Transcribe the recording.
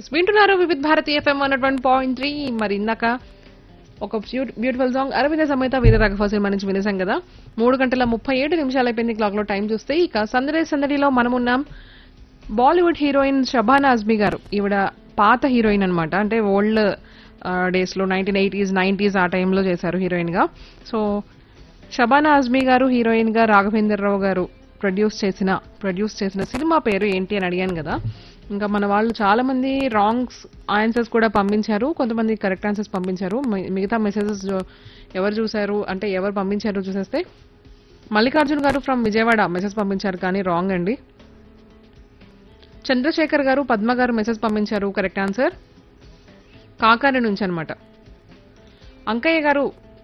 yes వింటున్నారు Vividh Bharati FM one one point three మరి ఇందాక ఒక బ్యూటిఫుల్ సాంగ్ అరవింద సమేత వీర రాఘవ సినిమా నుంచి వినేసాం కదా మూడు గంటల ముప్పై ఏడు నిమిషాలు అయిపోయింది క్లాక్ లో టైం చూస్తే ఇక సందడి సందడిలో మనం ఉన్నాం బాలీవుడ్ హీరోయిన్ షబానా అజ్మీ గారు ఈవిడ పాత హీరోయిన్ అన్నమాట అంటే ఓల్డ్ డేస్ లో నైన్టీన్ ఎయిటీస్ నైన్టీస్ ఆ టైంలో చేశారు హీరోయిన్ గా సో షబానా అజ్మీ గారు హీరోయిన్ గా రాఘవేంద్రరావు గారు ప్రొడ్యూస్ చేసిన ప్రొడ్యూస్ చేసిన సినిమా పేరు ఏంటి అని అడిగాను కదా ఇంకా మన వాళ్ళు చాలా మంది రాంగ్స్ ఆన్సర్స్ కూడా పంపించారు కొంతమంది కరెక్ట్ ఆన్సర్స్ పంపించారు మి- మిగతా మెసేజెస్ ఎవరు చూశారు అంటే ఎవరు పంపించారు చూసేస్తే మల్లికార్జున్ గారు ఫ్రమ్ విజయవాడ మెసేజ్ పంపించారు కానీ రాంగ్ అండి చంద్రశేఖర్ గారు పద్మ గారు మెసేజ్ పంపించారు కరెక్ట్ ఆన్సర్ కాకాని నుంచి అనమాట అంకయ్య గారు